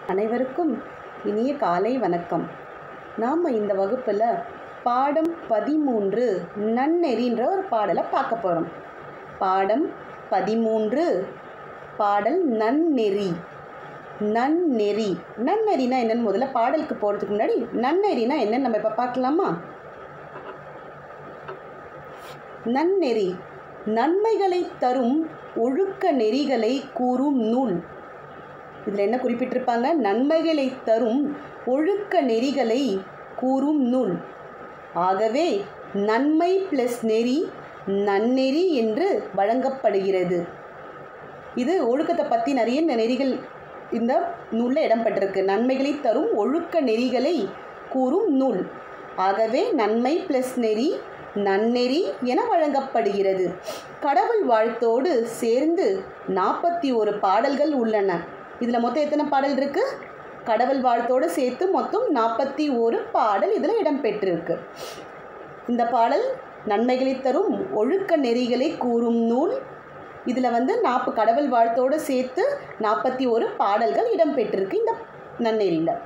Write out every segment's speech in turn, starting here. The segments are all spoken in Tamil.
அனைவருக்கும் இனிய காலை வணக்கம் நாம் இந்த வகுப்பில் பாடம் பதிமூன்று நன்னெறின்ற ஒரு பாடலை பார்க்க போகிறோம் பாடம் பதிமூன்று பாடல் நன்னெறி நன்னெறி நன்னெறினா என்னன்னு முதல்ல பாடலுக்கு போகிறதுக்கு முன்னாடி நன்னெறினா என்னன்னு நம்ம இப்போ பார்க்கலாமா நன்னெறி நன்மைகளை தரும் ஒழுக்க நெறிகளை கூறும் நூல் இதில் என்ன குறிப்பிட்டிருப்பாங்க நன்மைகளை தரும் ஒழுக்க நெறிகளை கூறும் நூல் ஆகவே நன்மை ப்ளஸ் நெறி நன்னெறி என்று வழங்கப்படுகிறது இது ஒழுக்கத்தை பற்றி நிறைய நெறிகள் இந்த நூலில் இடம்பெற்றிருக்கு நன்மைகளை தரும் ஒழுக்க நெறிகளை கூறும் நூல் ஆகவே நன்மை ப்ளஸ் நெறி நன்னெறி என வழங்கப்படுகிறது கடவுள் வாழ்த்தோடு சேர்ந்து நாற்பத்தி ஒரு பாடல்கள் உள்ளன இதில் மொத்தம் எத்தனை பாடல் இருக்குது கடவுள் வாழ்த்தோடு சேர்த்து மொத்தம் நாற்பத்தி ஒரு பாடல் இதில் இடம்பெற்றிருக்கு இந்த பாடல் நன்மைகளை தரும் ஒழுக்க நெறிகளை கூறும் நூல் இதில் வந்து நாற்ப கடவுள் வாழ்த்தோடு சேர்த்து நாற்பத்தி ஒரு பாடல்கள் இடம்பெற்றிருக்கு இந்த நன்னெறியில்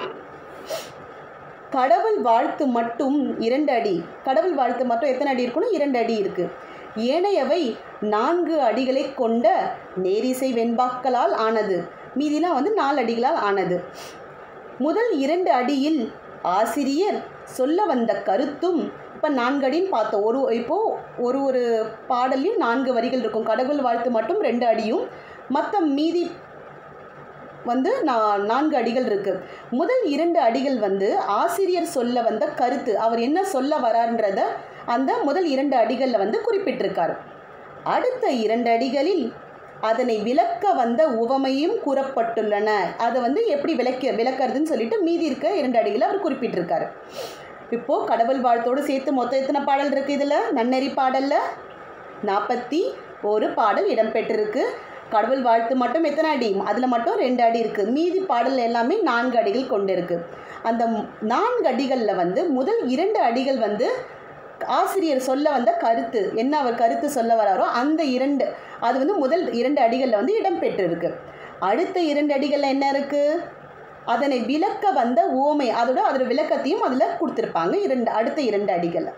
கடவுள் வாழ்த்து மட்டும் இரண்டு அடி கடவுள் வாழ்த்து மட்டும் எத்தனை அடி இருக்கணும் இரண்டு அடி இருக்குது ஏனையவை நான்கு அடிகளை கொண்ட நேரிசை வெண்பாக்களால் ஆனது மீதிலாம் வந்து நாலு அடிகளால் ஆனது முதல் இரண்டு அடியில் ஆசிரியர் சொல்ல வந்த கருத்தும் இப்போ நான்கு அடின்னு பார்த்தோம் ஒரு இப்போது ஒரு ஒரு பாடலையும் நான்கு வரிகள் இருக்கும் கடவுள் வாழ்த்து மட்டும் ரெண்டு அடியும் மற்ற மீதி வந்து நான் நான்கு அடிகள் இருக்குது முதல் இரண்டு அடிகள் வந்து ஆசிரியர் சொல்ல வந்த கருத்து அவர் என்ன சொல்ல வரார்ன்றத அந்த முதல் இரண்டு அடிகளில் வந்து குறிப்பிட்டிருக்கார் அடுத்த இரண்டு அடிகளில் அதனை விளக்க வந்த உவமையும் கூறப்பட்டுள்ளன அதை வந்து எப்படி விளக்க விளக்கறதுன்னு சொல்லிட்டு மீதி இருக்க இரண்டு அடிகளை அவர் குறிப்பிட்டிருக்காரு இப்போது கடவுள் வாழ்த்தோடு சேர்த்து மொத்தம் எத்தனை பாடல் இருக்குது இதில் நன்னெறி பாடலில் நாற்பத்தி ஒரு பாடல் இடம்பெற்றிருக்கு கடவுள் வாழ்த்து மட்டும் எத்தனை அடி அதில் மட்டும் ரெண்டு அடி இருக்குது மீதி பாடல் எல்லாமே நான்கு அடிகள் கொண்டு இருக்குது அந்த நான்கு அடிகளில் வந்து முதல் இரண்டு அடிகள் வந்து ஆசிரியர் சொல்ல வந்த கருத்து என்ன அவர் கருத்து சொல்ல வராரோ அந்த இரண்டு அது வந்து முதல் இரண்டு அடிகளில் வந்து இடம்பெற்றிருக்கு அடுத்த இரண்டு அடிகளில் என்ன இருக்குது அதனை விளக்க வந்த ஓமை அதோட அதோட விளக்கத்தையும் அதில் கொடுத்துருப்பாங்க இரண்டு அடுத்த இரண்டு அடிகளில்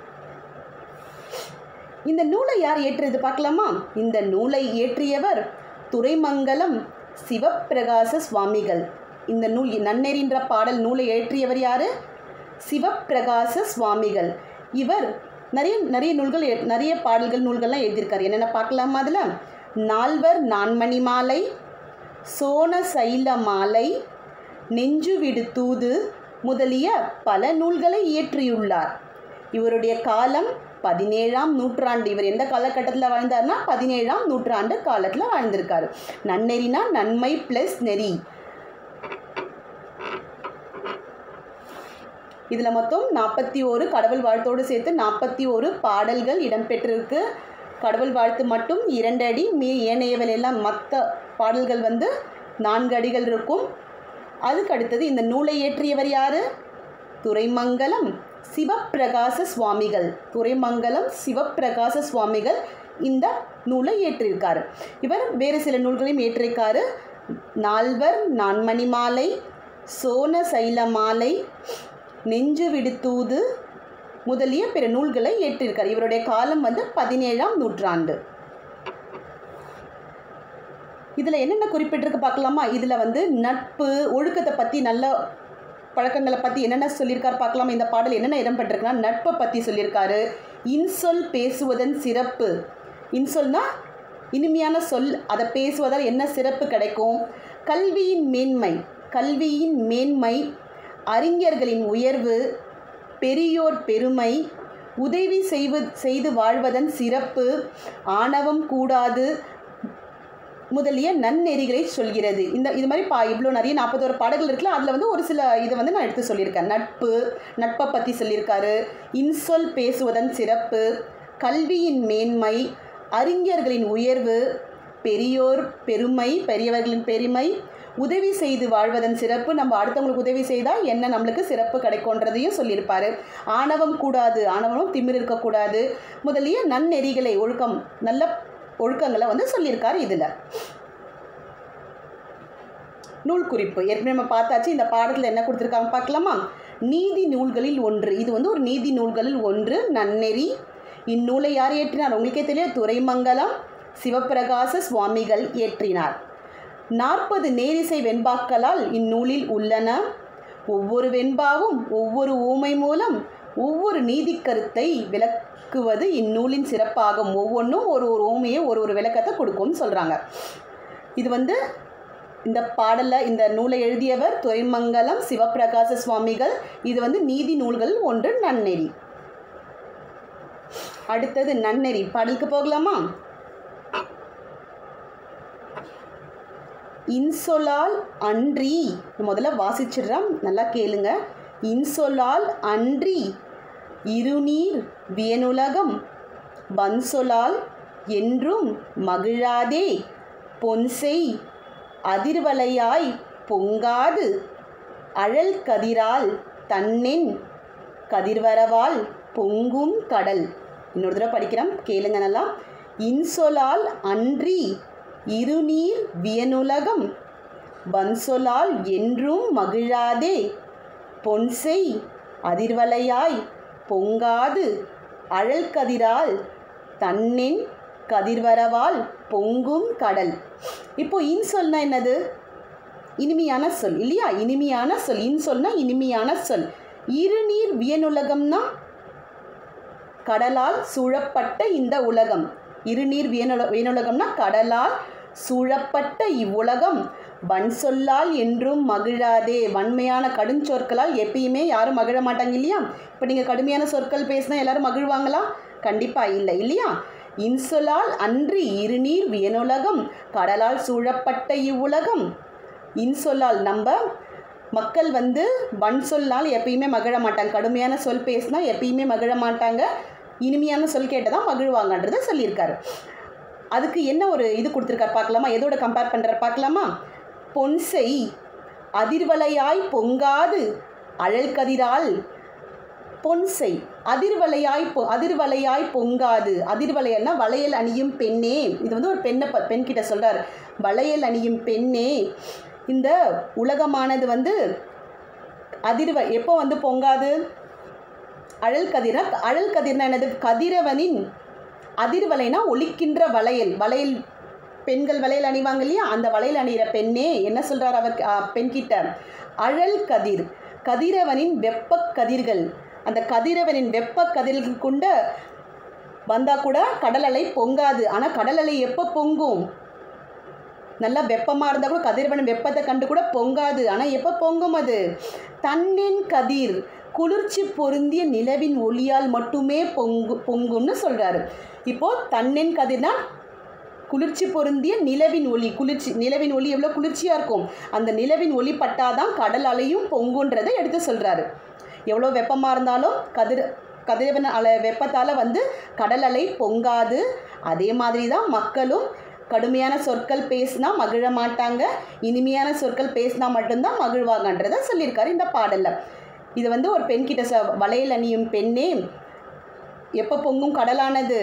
இந்த நூலை யார் ஏற்றியது பார்க்கலாமா இந்த நூலை இயற்றியவர் துறைமங்கலம் சிவப்பிரகாச சுவாமிகள் இந்த நூல் நன்னெறின்ற பாடல் நூலை ஏற்றியவர் யார் சிவப்பிரகாச சுவாமிகள் இவர் நிறைய நிறைய நூல்கள் நிறைய பாடல்கள் நூல்கள்லாம் எழுதியிருக்காரு என்னென்ன பார்க்கலாமா அதில் நால்வர் நான்மணி மாலை சோன சைல மாலை நெஞ்சுவிடு தூது முதலிய பல நூல்களை இயற்றியுள்ளார் இவருடைய காலம் பதினேழாம் நூற்றாண்டு இவர் எந்த காலகட்டத்தில் வாழ்ந்தார்னா பதினேழாம் நூற்றாண்டு காலத்தில் வாழ்ந்திருக்காரு நன்னெறினா நன்மை ப்ளஸ் நெறி இதில் மொத்தம் நாற்பத்தி ஒரு கடவுள் வாழ்த்தோடு சேர்த்து நாற்பத்தி ஒரு பாடல்கள் இடம்பெற்றிருக்கு கடவுள் வாழ்த்து மட்டும் இரண்டு அடி மீ ஏனையவல் எல்லாம் மற்ற பாடல்கள் வந்து நான்கு அடிகள் இருக்கும் அதுக்கு அடுத்தது இந்த நூலை இயற்றியவர் யார் துறைமங்கலம் சிவப்பிரகாச சுவாமிகள் துறைமங்கலம் சிவப்பிரகாச சுவாமிகள் இந்த நூலை ஏற்றிருக்காரு இவர் வேறு சில நூல்களையும் ஏற்றிருக்காரு நால்வர் நான்மணி மாலை சோன சைல மாலை நெஞ்சு விடுத்தூது முதலிய பிற நூல்களை ஏற்றிருக்கார் இவருடைய காலம் வந்து பதினேழாம் நூற்றாண்டு இதில் என்னென்ன குறிப்பிட்டிருக்கு பார்க்கலாமா இதில் வந்து நட்பு ஒழுக்கத்தை பற்றி நல்ல பழக்கங்களை பற்றி என்னென்ன சொல்லியிருக்காரு பார்க்கலாம் இந்த பாடல் என்னென்ன இடம்பெற்றிருக்குன்னா நட்பை பற்றி சொல்லியிருக்காரு இன்சொல் பேசுவதன் சிறப்பு இன்சொல்னா இனிமையான சொல் அதை பேசுவதால் என்ன சிறப்பு கிடைக்கும் கல்வியின் மேன்மை கல்வியின் மேன்மை அறிஞர்களின் உயர்வு பெரியோர் பெருமை உதவி செய்வ செய்து வாழ்வதன் சிறப்பு ஆணவம் கூடாது முதலிய நன்னெறிகளை சொல்கிறது இந்த இது மாதிரி பா இவ்வளோ நிறைய நாற்பத்தோரு பாடல்கள் இருக்குல்ல அதில் வந்து ஒரு சில இதை வந்து நான் எடுத்து சொல்லியிருக்கேன் நட்பு நட்பை பற்றி சொல்லியிருக்காரு இன்சொல் பேசுவதன் சிறப்பு கல்வியின் மேன்மை அறிஞர்களின் உயர்வு பெரியோர் பெருமை பெரியவர்களின் பெருமை உதவி செய்து வாழ்வதன் சிறப்பு நம்ம அடுத்தவங்களுக்கு உதவி செய்தால் என்ன நம்மளுக்கு சிறப்பு கிடைக்கும்ன்றதையும் சொல்லியிருப்பார் ஆணவம் கூடாது ஆணவமும் திமிர் இருக்கக்கூடாது முதலிய நன்னெறிகளை ஒழுக்கம் நல்ல ஒழுக்கங்களை வந்து சொல்லியிருக்காரு இதில் நூல் குறிப்பு ஏற்கனவே நம்ம பார்த்தாச்சு இந்த பாடத்தில் என்ன கொடுத்துருக்காங்க பார்க்கலாமா நீதி நூல்களில் ஒன்று இது வந்து ஒரு நீதி நூல்களில் ஒன்று நன்னெறி இந்நூலை யார் இயற்றினார் உங்களுக்கே தெரியும் துறைமங்கலம் சிவப்பிரகாச சுவாமிகள் இயற்றினார் நாற்பது நேரிசை வெண்பாக்களால் இந்நூலில் உள்ளன ஒவ்வொரு வெண்பாவும் ஒவ்வொரு ஊமை மூலம் ஒவ்வொரு நீதிக் கருத்தை விளக்குவது இந்நூலின் சிறப்பாகும் ஒவ்வொன்றும் ஒரு ஒரு ஊமையை ஒரு ஒரு விளக்கத்தை கொடுக்கும்னு சொல்கிறாங்க இது வந்து இந்த பாடலில் இந்த நூலை எழுதியவர் துறைமங்கலம் சிவப்பிரகாச சுவாமிகள் இது வந்து நீதி நூல்கள் ஒன்று நன்னெறி அடுத்தது நன்னெறி பாடலுக்கு போகலாமா இன்சொலால் அன்றி முதல்ல வாசிச்சிடுறோம் நல்லா கேளுங்க இன்சொலால் அன்றி இருநீர் வியனுலகம் வன்சொலால் என்றும் மகிழாதே பொன்செய் அதிர்வலையாய் பொங்காது அழல் கதிரால் தன்னென் கதிர்வரவால் பொங்கும் கடல் இன்னொரு தடவை படிக்கிறோம் கேளுங்க நல்லா இன்சொலால் அன்றி இருநீர் வியனுலகம் வன்சொலால் என்றும் மகிழாதே பொன்செய் அதிர்வலையாய் பொங்காது அழல் கதிரால் தன்னென் கதிர்வரவால் பொங்கும் கடல் இப்போ இன்சொல்னா என்னது இனிமையான சொல் இல்லையா இனிமையான சொல் இன்சொல்னா இனிமையான சொல் இருநீர் வியனுலகம்னா கடலால் சூழப்பட்ட இந்த உலகம் இருநீர் வியனுல வியனுலகம்னா கடலால் சூழப்பட்ட இவ்வுலகம் வன் சொல்லால் என்றும் மகிழாதே வன்மையான கடுஞ்சொற்களால் எப்பயுமே யாரும் மகிழ மாட்டாங்க இல்லையா இப்போ நீங்கள் கடுமையான சொற்கள் பேசினா எல்லாரும் மகிழ்வாங்களா கண்டிப்பாக இல்லை இல்லையா இன்சொலால் அன்றி இருநீர் வியனுலகம் கடலால் சூழப்பட்ட இவ்வுலகம் இன்சொல்லால் நம்ம மக்கள் வந்து வன் சொல்லால் எப்பயுமே மகிழ மாட்டாங்க கடுமையான சொல் பேசினா எப்பயுமே மகிழ மாட்டாங்க இனிமையான சொல் கேட்டதான் மகிழ்வாங்கன்றதை சொல்லியிருக்காரு அதுக்கு என்ன ஒரு இது கொடுத்துருக்காரு பார்க்கலாமா எதோட கம்பேர் பண்ணுறாரு பார்க்கலாமா பொன்சை அதிர்வலையாய் பொங்காது அழல் கதிரால் பொன்சை அதிர்வலையாய் பொ அதிர்வலையாய் பொங்காது அதிர்வலையல்னா வளையல் அணியும் பெண்ணே இது வந்து ஒரு பெண்ணை ப பெண் கிட்ட சொல்கிறார் வளையல் அணியும் பெண்ணே இந்த உலகமானது வந்து அதிர்வ எப்போ வந்து பொங்காது அழல் கதிர்னா அழல் கதிர்னா என்னது கதிரவனின் அதிர்வலைனா ஒலிக்கின்ற வளையல் வளையல் பெண்கள் வளையல் அணிவாங்க இல்லையா அந்த வளையல் அணிகிற பெண்ணே என்ன சொல்கிறார் அவர் பெண்கிட்ட அழல் கதிர் கதிரவனின் வெப்ப கதிர்கள் அந்த கதிரவனின் வெப்ப கதிர்கள் கொண்ட வந்தால் கூட கடல் அலை பொங்காது ஆனால் கடல் அலை எப்போ பொங்கும் நல்லா வெப்பமாக இருந்தால் கூட கதிரவன் வெப்பத்தை கண்டு கூட பொங்காது ஆனால் எப்போ பொங்கும் அது தன்னின் கதிர் குளிர்ச்சி பொருந்திய நிலவின் ஒளியால் மட்டுமே பொங்கு பொங்கும்னு சொல்கிறாரு இப்போது தன்னின் கதிர்னா குளிர்ச்சி பொருந்திய நிலவின் ஒளி குளிர்ச்சி நிலவின் ஒளி எவ்வளோ குளிர்ச்சியாக இருக்கும் அந்த நிலவின் ஒளி பட்டாதான் கடல் அலையும் பொங்குன்றதை எடுத்து சொல்கிறாரு எவ்வளோ வெப்பமாக இருந்தாலும் கதிர் கதிரவன் அலை வெப்பத்தால் வந்து கடல் அலை பொங்காது அதே மாதிரி தான் மக்களும் கடுமையான சொற்கள் பேசினா மகிழ மாட்டாங்க இனிமையான சொற்கள் பேசினா மட்டும்தான் மகிழ்வாங்கன்றதை சொல்லியிருக்காரு இந்த பாடலில் இது வந்து ஒரு பெண்கிட்ட ச வளையல் அணியும் பெண்ணே எப்போ பொங்கும் கடலானது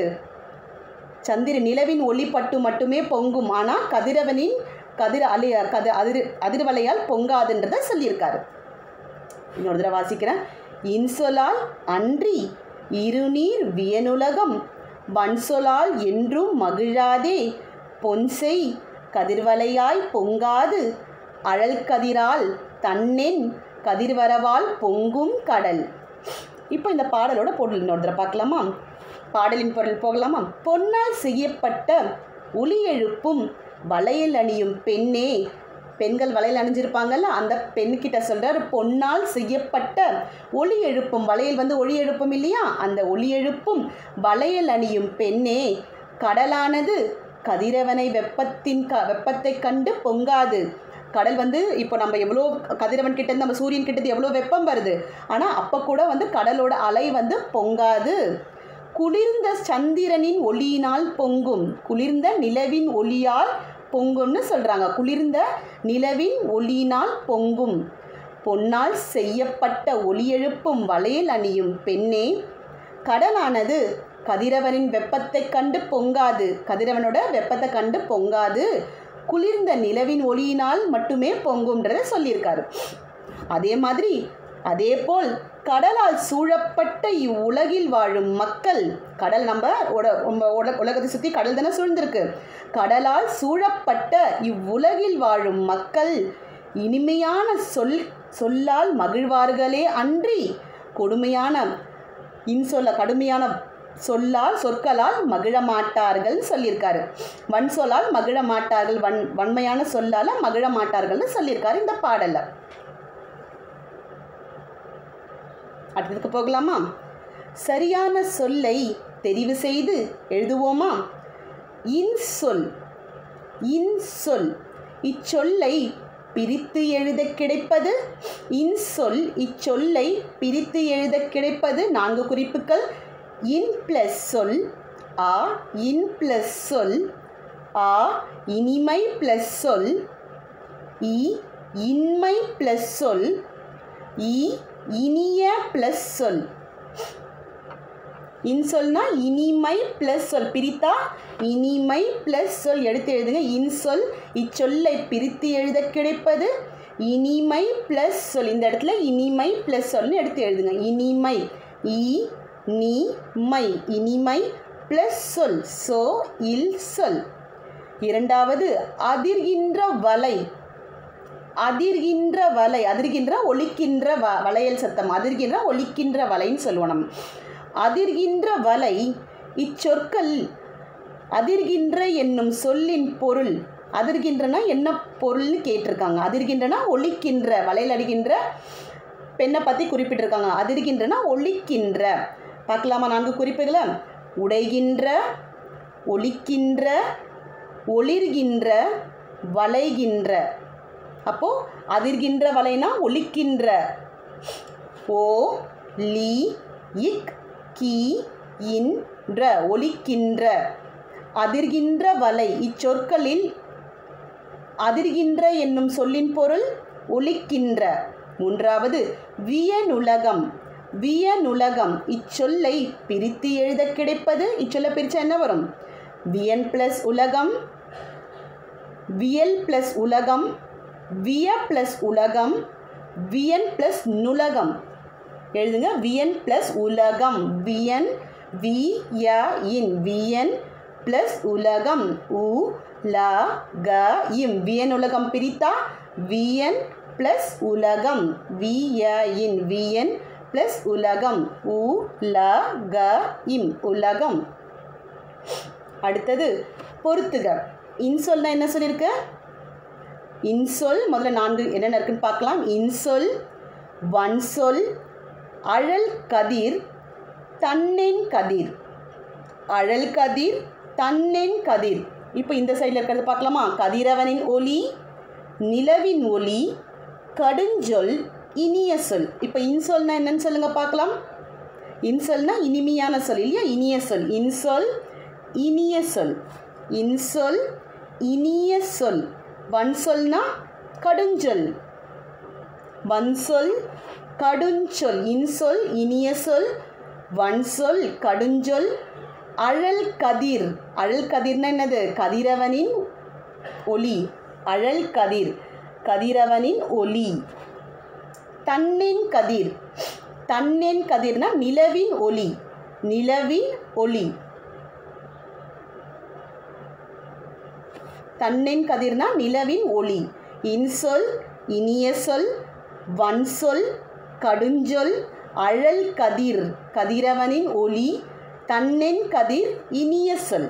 சந்திர நிலவின் ஒளிப்பட்டு மட்டுமே பொங்கும் ஆனால் கதிரவனின் கதிர் அலி கது அதிர் அதிர்வலையால் பொங்காதுன்றதை சொல்லியிருக்காரு இன்னொரு தடவை வாசிக்கிறேன் இன்சொலால் அன்றி இருநீர் வியனுலகம் வன்சொலால் என்றும் மகிழாதே பொன்செய் கதிர்வலையாய் பொங்காது அழல் கதிரால் தன்னென் கதிர்வரவால் பொங்கும் கடல் இப்போ இந்த பாடலோட பொருள் இன்னொரு தடவை பார்க்கலாமா பாடலின் பொருள் போகலாமா பொன்னால் செய்யப்பட்ட ஒலி எழுப்பும் வளையல் அணியும் பெண்ணே பெண்கள் வளையல் அணிஞ்சிருப்பாங்கல்ல அந்த பெண்கிட்ட சொல்கிறார் பொன்னால் செய்யப்பட்ட ஒளி எழுப்பும் வளையல் வந்து ஒளி எழுப்பும் இல்லையா அந்த ஒளி எழுப்பும் வளையல் அணியும் பெண்ணே கடலானது கதிரவனை வெப்பத்தின் க வெப்பத்தை கண்டு பொங்காது கடல் வந்து இப்போ நம்ம எவ்வளோ கதிரவன் கிட்ட நம்ம சூரியன் கிட்டது எவ்வளோ வெப்பம் வருது ஆனால் அப்போ கூட வந்து கடலோட அலை வந்து பொங்காது குளிர்ந்த சந்திரனின் ஒளியினால் பொங்கும் குளிர்ந்த நிலவின் ஒளியால் பொங்கும்னு சொல்கிறாங்க குளிர்ந்த நிலவின் ஒளியினால் பொங்கும் பொன்னால் செய்யப்பட்ட ஒளி எழுப்பும் வளையல் அணியும் பெண்ணே கடலானது கதிரவனின் வெப்பத்தை கண்டு பொங்காது கதிரவனோட வெப்பத்தை கண்டு பொங்காது குளிர்ந்த நிலவின் ஒளியினால் மட்டுமே பொங்கும்ன்றத சொல்லியிருக்காரு அதே மாதிரி அதேபோல் கடலால் சூழப்பட்ட இவ்வுலகில் வாழும் மக்கள் கடல் நம்ம உட- நம்ம உல- உலகத்தை சுற்றி கடல் தானே சூழ்ந்திருக்கு கடலால் சூழப்பட்ட இவ்வுலகில் வாழும் மக்கள் இனிமையான சொல் சொல்லால் மகிழ்வார்களே அன்றி கொடுமையான இன்சொல்ல கடுமையான சொல்லால் சொற்களால் மகிழ மாட்டார்கள் சொல்லியிருக்காரு வன் சொல்லால் மகிழ மாட்டார்கள் வன் வன்மையான சொல்லால் மகிழ மாட்டார்கள்னு சொல்லியிருக்காரு இந்த பாடல்ல அடுத்ததுக்கு போகலாமா சரியான சொல்லை தெரிவு செய்து எழுதுவோமா இன்சொல் இன்சொல் இச்சொல்லை பிரித்து எழுத கிடைப்பது இன்சொல் இச்சொல்லை பிரித்து எழுத கிடைப்பது நான்கு குறிப்புகள் இன் பிளஸ் சொல் ஆ இன் பிளஸ் சொல் ஆ இனிமை பிளஸ் சொல் இ இன்மை பிளஸ் சொல் இ இனிய பிளஸ் சொல் இன்சொல்னா இனிமை ப்ளஸ் சொல் பிரித்தா இனிமை ப்ளஸ் சொல் எடுத்து எழுதுங்க இன்சொல் இச்சொல்லை பிரித்து எழுத கிடைப்பது இனிமை ப்ளஸ் சொல் இந்த இடத்துல இனிமை ப்ளஸ் சொல்னு எடுத்து எழுதுங்க இனிமை இ நீ மை இனிமை ப்ளஸ் சொல் சோ இல் சொல் இரண்டாவது அதிர்கின்ற வலை அதிர்கின்ற வலை அதிர்கின்ற ஒலிக்கின்ற வ வளையல் சத்தம் அதிர்கின்ற ஒலிக்கின்ற வலைன்னு சொல்லுவோம் நம்ம அதிர்கின்ற வலை இச்சொற்கள் அதிர்கின்ற என்னும் சொல்லின் பொருள் அதிர்கின்றனா என்ன பொருள்னு கேட்டிருக்காங்க அதிர்கின்றனா ஒலிக்கின்ற வலையில் அடிக்கின்ற பெண்ணை பற்றி குறிப்பிட்டிருக்காங்க அதிர்கின்றனா ஒலிக்கின்ற பார்க்கலாமா நான்கு குறிப்புகளை உடைகின்ற ஒலிக்கின்ற ஒளிர்கின்ற வளைகின்ற அப்போ அதிர்கின்ற வலைனா ஒலிக்கின்ற ஓ லி இக் கி இன்ற ஒலிக்கின்ற அதிர்கின்ற வலை இச்சொற்களில் அதிர்கின்ற என்னும் சொல்லின் பொருள் ஒலிக்கின்ற மூன்றாவது வியனுலகம் வியனுலகம் இச்சொல்லை பிரித்து எழுத கிடைப்பது இச்சொல்லை பிரிச்சா என்ன வரும் வியன் பிளஸ் உலகம் வியல் பிளஸ் உலகம் விய பிளஸ் உலகம் வியன் பிளஸ் நுலகம் எழுதுங்க வியன் பிளஸ் உலகம் வியன் வி ய இன் வியன் பிளஸ் உலகம் உ ல க இம் வியன் உலகம் பிரித்தா வியன் பிளஸ் உலகம் வி ய இன் வியன் பிளஸ் உலகம் உ ல க இம் உலகம் அடுத்தது பொறுத்துக இன்சொல்னா என்ன சொல்லியிருக்கு இன்சொல் முதல்ல நான்கு என்னென்ன இருக்குன்னு பார்க்கலாம் இன்சொல் வன்சொல் அழல் கதிர் தன்னென் கதிர் அழல் கதிர் தன்னென் கதிர் இப்போ இந்த சைடில் இருக்கிறது பார்க்கலாமா கதிரவனின் ஒளி நிலவின் ஒளி கடுஞ்சொல் இனிய சொல் இப்போ இன்சொல்னா என்னன்னு சொல்லுங்க பார்க்கலாம் இன்சொல்னா இனிமையான சொல் இல்லையா இனிய சொல் இன்சொல் இனிய சொல் இன்சொல் இனிய சொல் வன்சொல்னா கடுஞ்சொல் வன்சொல் கடுஞ்சொல் இன்சொல் இனிய சொல் வன்சொல் கடுஞ்சொல் அழல் கதிர் அழல் கதிர்னா என்னது கதிரவனின் ஒளி அழல் கதிர் கதிரவனின் ஒளி தன்னென் கதிர் தன்னென் கதிர்னா நிலவின் ஒளி நிலவின் ஒளி தன்னென் கதிர்னா நிலவின் ஒளி இன்சொல் இனிய சொல் வன்சொல் கடுஞ்சொல் அழல் கதிர் கதிரவனின் ஒளி தன்னென் கதிர் இனிய சொல்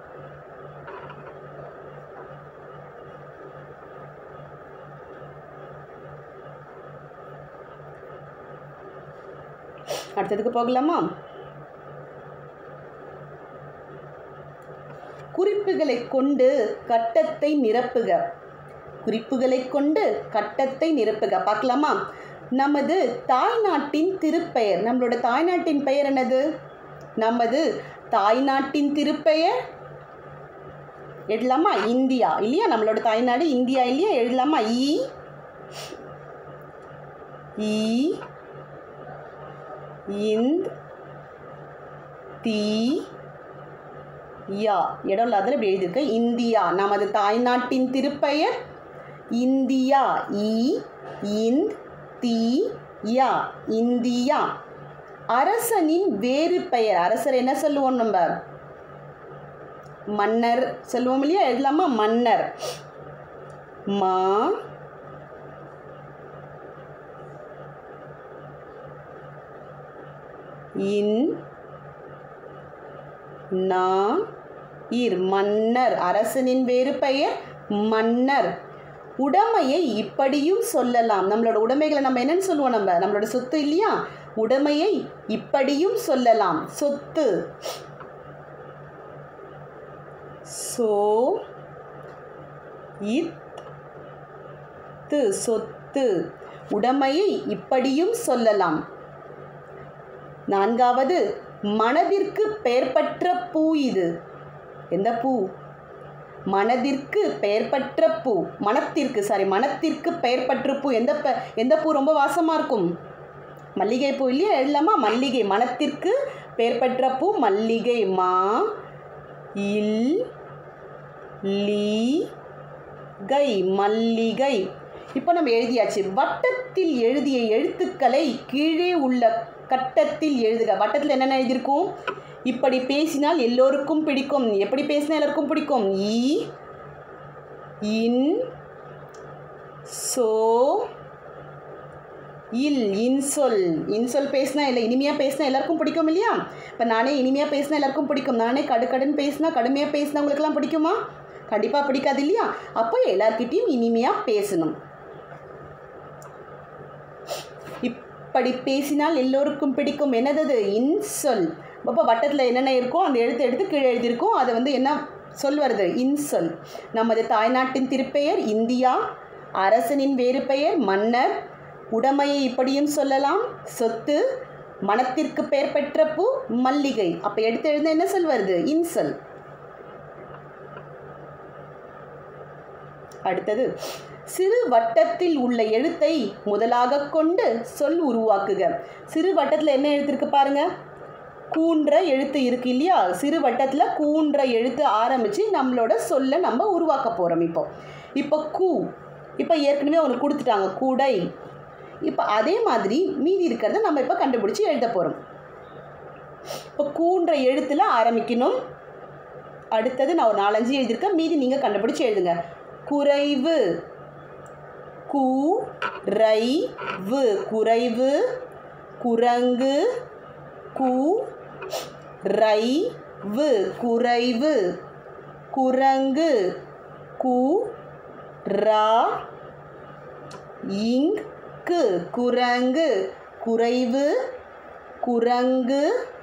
அடுத்ததுக்கு போகலாமா குறிப்புகளை கொண்டு கட்டத்தை நிரப்புக குறிப்புகளை கொண்டு கட்டத்தை நிரப்புக பார்க்கலாமா நமது தாய்நாட்டின் திருப்பெயர் நம்மளோட தாய்நாட்டின் பெயர் என்னது நமது தாய்நாட்டின் திருப்பெயர் எழுதலாமா இந்தியா இல்லையா நம்மளோட தாய்நாடு இந்தியா இல்லையா எழுதலாமா இ இ இந்த் தி யா இடம் இல்லாத இப்படி எழுதியிருக்கேன் இந்தியா நமது தாய்நாட்டின் திருப்பெயர் இந்தியா இ இந்த் தி யா இந்தியா அரசனின் வேறு பெயர் அரசர் என்ன சொல்லுவோம் நம்ம மன்னர் சொல்லுவோம் இல்லையா எழுதலாமா மன்னர் மா இன் நா இர் மன்னர் அரசனின் வேறு பெயர் மன்னர் உடைமையை இப்படியும் சொல்லலாம் நம்மளோட உடைமைகளை நம்ம என்னன்னு சொல்லுவோம் நம்ம நம்மளோட சொத்து இல்லையா உடைமையை இப்படியும் சொல்லலாம் சொத்து சோ இத்து சொத்து உடைமையை இப்படியும் சொல்லலாம் நான்காவது மனதிற்கு பெயர் பெற்ற பூ இது எந்த பூ மனதிற்கு பெயர் பெற்ற பூ மனத்திற்கு சாரி மனத்திற்கு பெயர் பெற்ற பூ எந்த ப எந்த பூ ரொம்ப வாசமாக இருக்கும் மல்லிகை பூ இல்லையா எழுதலாமா மல்லிகை மனத்திற்கு பெயர் பெற்ற பூ மல்லிகை மா இல் லீ கை மல்லிகை இப்போ நம்ம எழுதியாச்சு வட்டத்தில் எழுதிய எழுத்துக்களை கீழே உள்ள கட்டத்தில் எழுதுக வட்டத்தில் என்னென்ன எழுதியிருக்கும் இப்படி பேசினால் எல்லோருக்கும் பிடிக்கும் எப்படி பேசினா எல்லாருக்கும் பிடிக்கும் ஈ இன் சோ இல் இன்சொல் இன்சொல் பேசினா இல்லை இனிமையாக பேசினா எல்லாருக்கும் பிடிக்கும் இல்லையா இப்போ நானே இனிமையாக பேசினா எல்லாருக்கும் பிடிக்கும் நானே கடுக்கடுன்னு பேசினா கடுமையாக பேசினா உங்களுக்குலாம் பிடிக்குமா கண்டிப்பாக பிடிக்காது இல்லையா அப்போ எல்லார்கிட்டையும் இனிமையாக பேசணும் இப்படி பேசினால் எல்லோருக்கும் பிடிக்கும் என்னது இன்சொல் அப்போ வட்டத்தில் என்னென்ன இருக்கோ அந்த எழுத்து எடுத்து கீழே எழுதியிருக்கோம் அதை வந்து என்ன சொல் வருது இன்சொல் நமது தாய்நாட்டின் திருப்பெயர் இந்தியா அரசனின் வேறு பெயர் மன்னர் உடைமையை இப்படியும் சொல்லலாம் சொத்து மனத்திற்கு பெயர் பெற்ற பூ மல்லிகை அப்போ எடுத்து எழுந்த என்ன சொல் வருது இன்சொல் அடுத்தது சிறு வட்டத்தில் உள்ள எழுத்தை முதலாக கொண்டு சொல் உருவாக்குக சிறு வட்டத்தில் என்ன எழுத்திருக்கு பாருங்க கூன்ற எழுத்து இருக்கு இல்லையா சிறு வட்டத்தில் கூன்ற எழுத்து ஆரம்பித்து நம்மளோட சொல்லை நம்ம உருவாக்க போகிறோம் இப்போ இப்போ கூ இப்போ ஏற்கனவே அவனுக்கு கொடுத்துட்டாங்க கூடை இப்போ அதே மாதிரி மீதி இருக்கிறத நம்ம இப்போ கண்டுபிடிச்சி எழுத போகிறோம் இப்போ கூன்ற எழுத்தில் ஆரம்பிக்கணும் அடுத்தது நான் ஒரு நாலஞ்சு எழுதியிருக்கேன் மீதி நீங்கள் கண்டுபிடிச்சி எழுதுங்க குறைவு கு ரை வு குறைவு குரங்கு கு ரை வு குறைவு குரங்கு கு ரா இங்கு குரங்கு குறைவு குரங்கு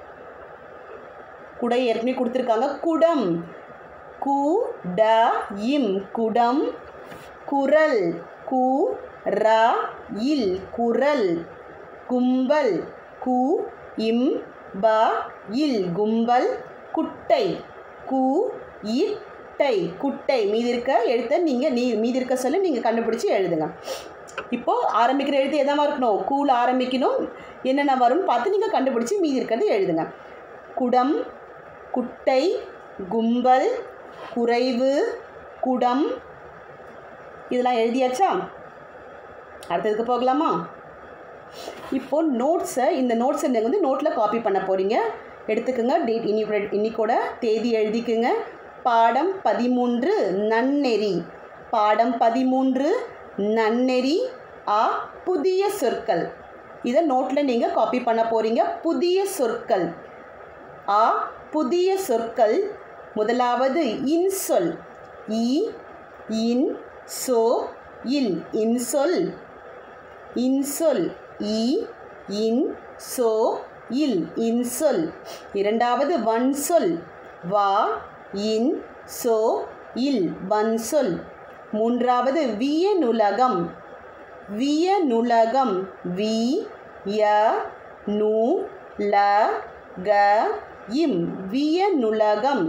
குடை ஏற்கனவே கொடுத்துருக்காங்க குடம் கு ட இம் குடம் குரல் கு ர இல் குரல் கும்பல் கு இம் ப இல் கும்பல் குட்டை கு இட்டை குட்டை மீதி இருக்க எழுத்த நீங்கள் நீ மீதி இருக்க சொல்ல நீங்கள் கண்டுபிடிச்சி எழுதுங்க இப்போது ஆரம்பிக்கிற எழுத்து எதாவா இருக்கணும் கூல ஆரம்பிக்கணும் என்னென்ன வரும்னு பார்த்து நீங்கள் கண்டுபிடிச்சி மீதி இருக்கிறது எழுதுங்க குடம் குட்டை கும்பல் குறைவு குடம் இதெல்லாம் எழுதியாச்சா அடுத்ததுக்கு போகலாமா இப்போ நோட்ஸை இந்த நோட்ஸை நீங்கள் வந்து நோட்டில் காப்பி பண்ண போகிறீங்க எடுத்துக்கோங்க டேட் இன்னைக்கு இன்னைக்கோட தேதி எழுதிக்குங்க பாடம் பதிமூன்று நன்னெறி பாடம் பதிமூன்று நன்னெறி ஆ புதிய சொற்கள் இதை நோட்டில் நீங்கள் காப்பி பண்ண போகிறீங்க புதிய சொற்கள் ஆ புதிய சொற்கள் முதலாவது இன்சொல் இ இன் சோ இல் இன்சொல் இன்சொல் இ இன் சோ இல் இன்சொல் இரண்டாவது வன்சொல் வா இன் சோ இல் வன்சொல் மூன்றாவது வியனுலகம் வியனுலகம் வி ய நு ல க இம் வியனுலகம்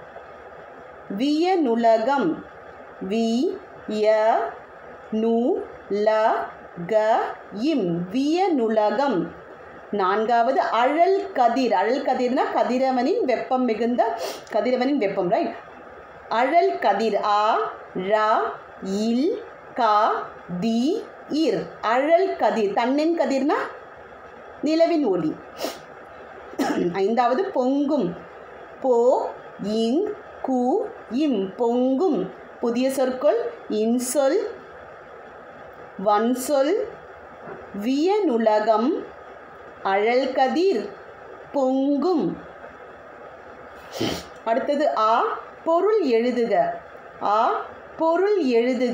வியனுலகம் வி ய நு ல க இம் வியனுலகம் நான்காவது அழல் கதிர் அழல் கதிர்னா கதிரவனின் வெப்பம் மிகுந்த கதிரவனின் வெப்பம் ரைட் அழல் கதிர் ஆ ரா இல் கா தி இர் அழல் கதிர் தன்னின் கதிர்னா நிலவின் ஒளி ஐந்தாவது பொங்கும் போ இங் கு இம் பொங்கும் புதிய சொற்கள் இன்சொல் வன்சொல் வியனுலகம் அழல்கதிர் பொங்கும் அடுத்தது ஆ பொருள் எழுதுக ஆ பொருள் எழுதுக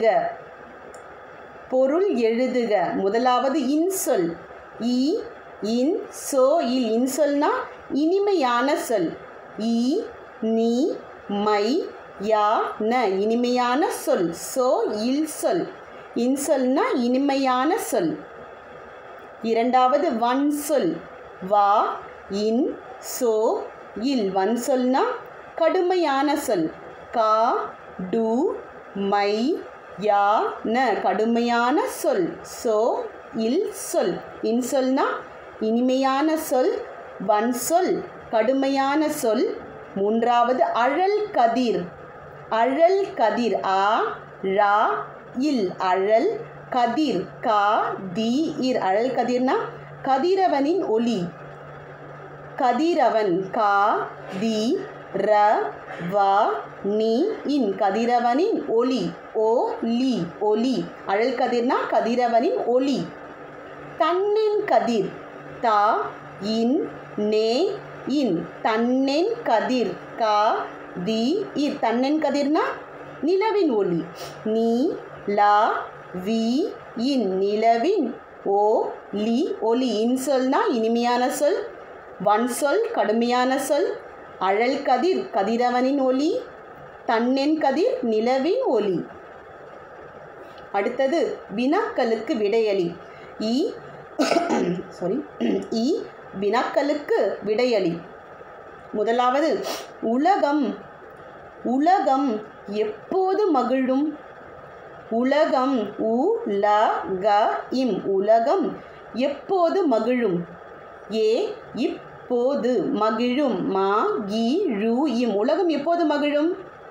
பொருள் எழுதுக முதலாவது இன்சொல் இ இன் சோ இல் இன்சொல்னா இனிமையான சொல் இ நீ மை யா ந இனிமையான சொல் சோ இல் சொல் இன்சொல்னா இனிமையான சொல் இரண்டாவது வன் சொல் வா இன் சோ இல் வன் சொல்னா கடுமையான சொல் கா டு மை யா ந கடுமையான சொல் சோ இல் சொல் இன்சொல்னா இனிமையான சொல் வன் சொல் கடுமையான சொல் மூன்றாவது அழல் கதிர் அழல் கதிர் ஆ ரா இல் அழல் கதிர் கா தி இர் அழல் கதிர்னா கதிரவனின் ஒளி கதிரவன் கா தி ர வ நீ இன் கதிரவனின் ஒளி ஓ லி ஒளி அழல் கதிர்னா கதிரவனின் ஒளி தன்னின் கதிர் தா இன் நே இன் தன்னென் கதிர் கா தி இர் தன்னென் கதிர்னா நிலவின் ஒளி நீ லா வி இன் நிலவின் ஓ லி ஒளி இன் சொல்னா இனிமையான சொல் வன் சொல் கடுமையான சொல் அழல் கதிர் கதிரவனின் ஒளி தன்னென் கதிர் நிலவின் ஒளி அடுத்தது வினாக்களுக்கு விடையளி இ சாரி இ வினாக்களுக்கு விடையளி முதலாவது உலகம் உலகம் எப்போது மகிழும் உலகம் உ ல க இம் உலகம் எப்போது மகிழும் ஏ இப்போது மகிழும் மா கி ரு இம் உலகம் எப்போது மகிழும்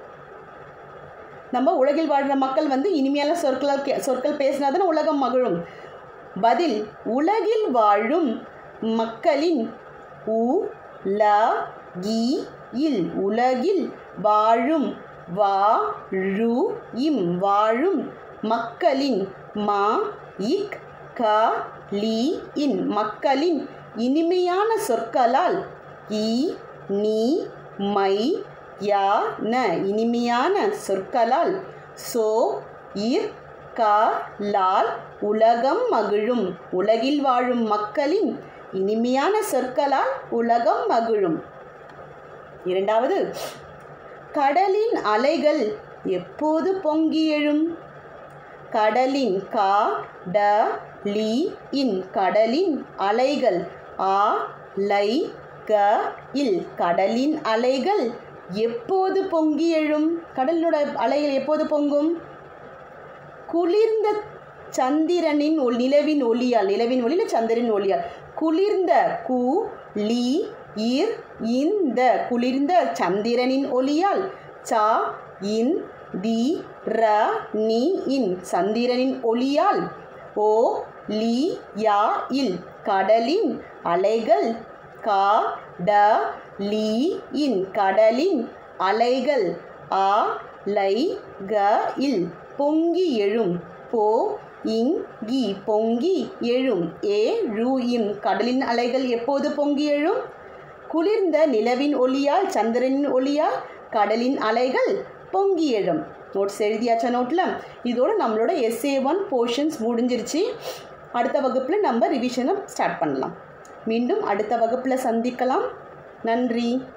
நம்ம உலகில் வாழ்கிற மக்கள் வந்து இனிமையான சொற்களால் கே சொற்கள் பேசினா தானே உலகம் மகிழும் பதில் உலகில் வாழும் மக்களின் உ ல கி இல் உலகில் வாழும் வா ரு இம் வாழும் மக்களின் மா இக் க லி இன் மக்களின் இனிமையான சொற்களால் இ நீ மை யா ந இனிமையான சொற்களால் சோ இர் க லால் உலகம் மகிழும் உலகில் வாழும் மக்களின் இனிமையான சொற்களால் உலகம் மகிழும் இரண்டாவது கடலின் அலைகள் எப்போது பொங்கி எழும் கடலின் கா ட லி இன் கடலின் அலைகள் ஆ லை க இல் கடலின் அலைகள் எப்போது பொங்கி எழும் கடலினோட அலைகள் எப்போது பொங்கும் குளிர்ந்த சந்திரனின் ஒளி நிலவின் ஒளியால் நிலவின் ஒளியில் சந்திரன் ஒளியால் குளிர்ந்த கு லி இர் இந்த குளிர்ந்த சந்திரனின் ஒளியால் சா இன் தி ர நி இன் சந்திரனின் ஒளியால் ஓ லி யா இல் கடலின் அலைகள் கா ட லி இன் கடலின் அலைகள் ஆ லை க இல் பொங்கி எழும் போ இங் கி பொங்கி எழும் ஏ ரு இம் கடலின் அலைகள் எப்போது பொங்கி எழும் குளிர்ந்த நிலவின் ஒளியால் சந்திரனின் ஒளியால் கடலின் அலைகள் பொங்கி எழும் நோட்ஸ் எழுதியாச்சா நோட்டில் இதோட நம்மளோட எஸ்ஏ ஒன் போர்ஷன்ஸ் முடிஞ்சிருச்சு அடுத்த வகுப்பில் நம்ம ரிவிஷனை ஸ்டார்ட் பண்ணலாம் மீண்டும் அடுத்த வகுப்பில் சந்திக்கலாம் நன்றி